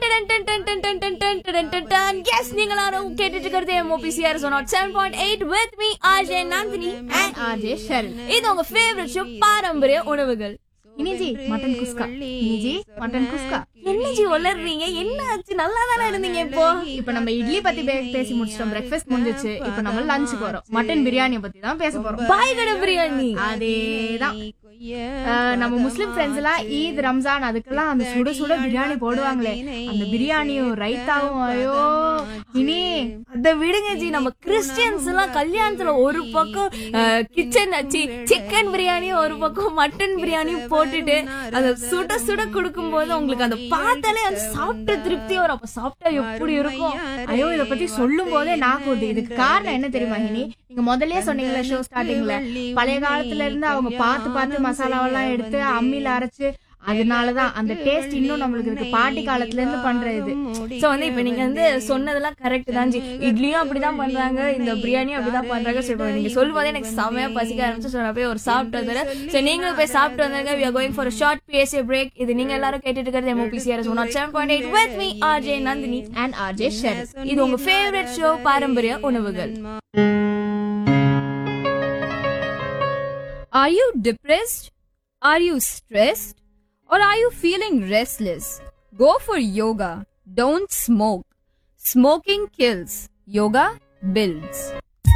S நீங்க எல்லாரும் கேட்டுட்டு இருக்கிறது எம்ஓபிசிஆர் சொன்னோட் seven point eight with me RJ Nandini and RJ Sharan இது உங்க ஃபேவரட் ஷோ பாரம்பரிய உணவுகள் இனிஜி மட்டன் குஸ்கா இனிஜி மட்டன் குஸ்கா என்ன ஜி வளர்றீங்க என்ன ஆச்சு நல்லா தானே இருந்தீங்க இப்போ இப்ப நம்ம இட்லி பத்தி பே- பேசி முடிச்சிட்டோம் பிரேக்ஃபாஸ்ட் முடிஞ்சிச்சு இப்ப நம்ம லஞ்ச் போறோம் மட்டன் பிரியாணி பத்தி தான் பேச போறோம் பாய் கடை பிரியாணி அதேதான் அஹ், நம்ம முஸ்லிம் ஃப்ரெண்ட்ஸ் எல்லாம் ஈத் ரம்ஜான் அதுக்கெல்லாம் அந்த சுட சுட பிரியாணி போடுவாங்களே அந்த பிரியாணியும் ரைத்தாவும் ஐயோ இனி அத விடுங்க ஜி நம்ம கிறிஸ்டியன்ஸ் எல்லாம் கல்யாணத்துல ஒரு பக்கம் கிச்சன் வச்சு சிக்கன் பிரியாணியும் ஒரு பக்கம் மட்டன் பிரியாணியும் போட்டுட்டு அந்த சுட சுட கொடுக்கும் போது உங்களுக்கு அந்த பார்த்தாலே அந்த சாப்பிட்ட திருப்தி வரும் அப்ப சாப்பிட்டா எப்படி இருக்கும் ஐயோ இத பத்தி சொல்லும் போதே நான் கூட்டு இதுக்கு காரணம் என்ன தெரியுமா ஹினி நீங்க முதல்லயே சொன்னீங்கல்ல ஷோ ஸ்டார்டிங்ல பழைய காலத்துல இருந்து அவங்க பார்த்து பார்த்து மசாலாவெல்லாம் எடுத்து அம்மியில அரைச்சு அதனாலதான் அந்த டேஸ்ட் இன்னும் நம்மளுக்கு இருக்கு பாட்டி காலத்துல இருந்து பண்ற இது சோ வந்து இப்ப நீங்க வந்து சொன்னதெல்லாம் கரெக்ட் தான் ஜி இட்லியும் அப்படிதான் பண்றாங்க இந்த பிரியாணியும் அப்படிதான் பண்றாங்க சோ இப்ப நீங்க சொல்லும் போதே எனக்கு செமையா பசிக்க ஆரம்பிச்சு சோ நான் போய் ஒரு சாப்பிட்டு வந்துடுறேன் சோ நீங்களும் போய் சாப்பிட்டு வந்துருங்க we are going for a short PSA break இது நீங்க எல்லாரும் கேட்டுட்டு இருக்கிறது MOPCR one seven point eight with me RJ Nandini and RJ Sher இது உங்க ஃபேவரட் ஷோ பாரம்பரிய உணவுகள் Are you depressed? Are you stressed? Or are you feeling restless? Go for yoga. Don't smoke. Smoking kills. Yoga builds.